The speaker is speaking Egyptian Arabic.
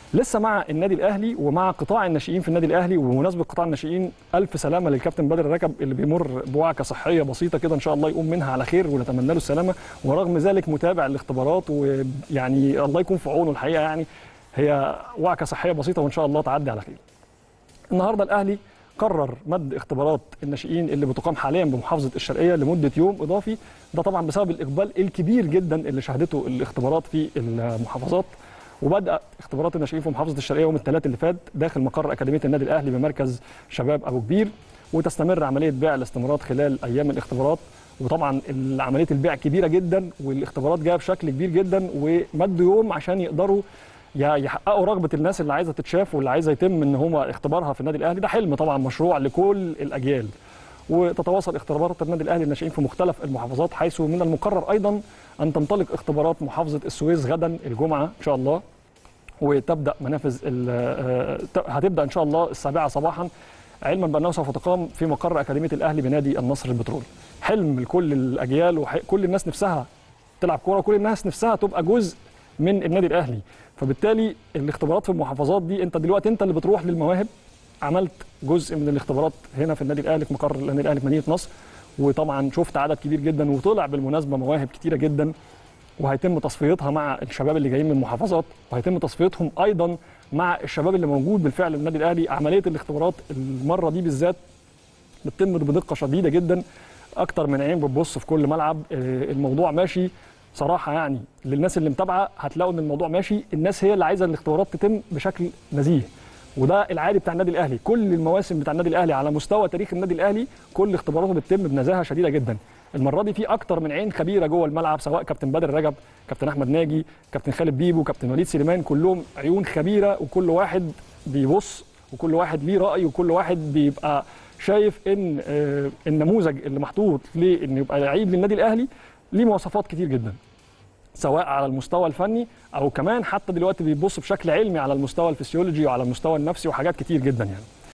لسه مع النادي الاهلي ومع قطاع الناشئين في النادي الاهلي وبمناسبه قطاع الناشئين الف سلامه للكابتن بدر الركب اللي بيمر بوعكه صحيه بسيطه كده ان شاء الله يقوم منها على خير ونتمنى له السلامه ورغم ذلك متابع الاختبارات ويعني الله يكون في عونه الحقيقه يعني هي وعكه صحيه بسيطه وان شاء الله تعدي على خير. النهارده الاهلي قرر مد اختبارات الناشئين اللي بتقام حاليا بمحافظه الشرقيه لمده يوم اضافي ده طبعا بسبب الاقبال الكبير جدا اللي شهدته الاختبارات في المحافظات وبدا اختبارات الناشئين في محافظه الشرقيه يوم الثلاث اللي فات داخل مقر اكاديميه النادي الاهلي بمركز شباب ابو كبير وتستمر عمليه بيع الاستمارات خلال ايام الاختبارات وطبعا عمليه البيع كبيره جدا والاختبارات جايه بشكل كبير جدا ومدوا يوم عشان يقدروا يحققوا رغبه الناس اللي عايزه تتشاف واللي عايزه يتم ان هم اختبارها في النادي الاهلي ده حلم طبعا مشروع لكل الاجيال وتتواصل اختبارات النادي الاهلي الناشئين في مختلف المحافظات حيث من المقرر ايضا ان تنطلق اختبارات محافظه السويس غدا الجمعه ان شاء الله وتبدا منافذ هتبدا ان شاء الله السابعه صباحا علما بانه سوف تقام في مقر اكاديميه الاهلي بنادي النصر البترولي حلم لكل الاجيال وكل الناس نفسها تلعب كوره وكل الناس نفسها تبقى جزء من النادي الاهلي فبالتالي الاختبارات في المحافظات دي انت دلوقتي انت اللي بتروح للمواهب عملت جزء من الاختبارات هنا في النادي الاهلي في مقر النادي الاهلي في مدينه نصر وطبعا شفت عدد كبير جدا وطلع بالمناسبه مواهب كتيره جدا وهيتم تصفيتها مع الشباب اللي جايين من المحافظات وهيتم تصفيتهم ايضا مع الشباب اللي موجود بالفعل في النادي الاهلي عمليه الاختبارات المره دي بالذات بتتم بدقه شديده جدا اكتر من عين بتبص في كل ملعب الموضوع ماشي صراحه يعني للناس اللي متابعه هتلاقوا ان الموضوع ماشي الناس هي اللي عايزه الاختبارات تتم بشكل نزيه وده العادي بتاع النادي الاهلي كل المواسم بتاع النادي الاهلي على مستوى تاريخ النادي الاهلي كل اختباراته بتتم بنزاهه شديده جدا المره دي في اكتر من عين خبيره جوه الملعب سواء كابتن بدر رجب كابتن احمد ناجي كابتن خالد بيبو كابتن وليد سليمان كلهم عيون خبيره وكل واحد بيبص وكل واحد ليه راي وكل واحد بيبقى شايف ان النموذج اللي محطوط لان يبقى لعيب للنادي الاهلي ليه مواصفات كتير جدا سواء على المستوى الفني او كمان حتى دلوقتي بيبص بشكل علمي على المستوى الفسيولوجي وعلى المستوى النفسي وحاجات كتير جدا يعني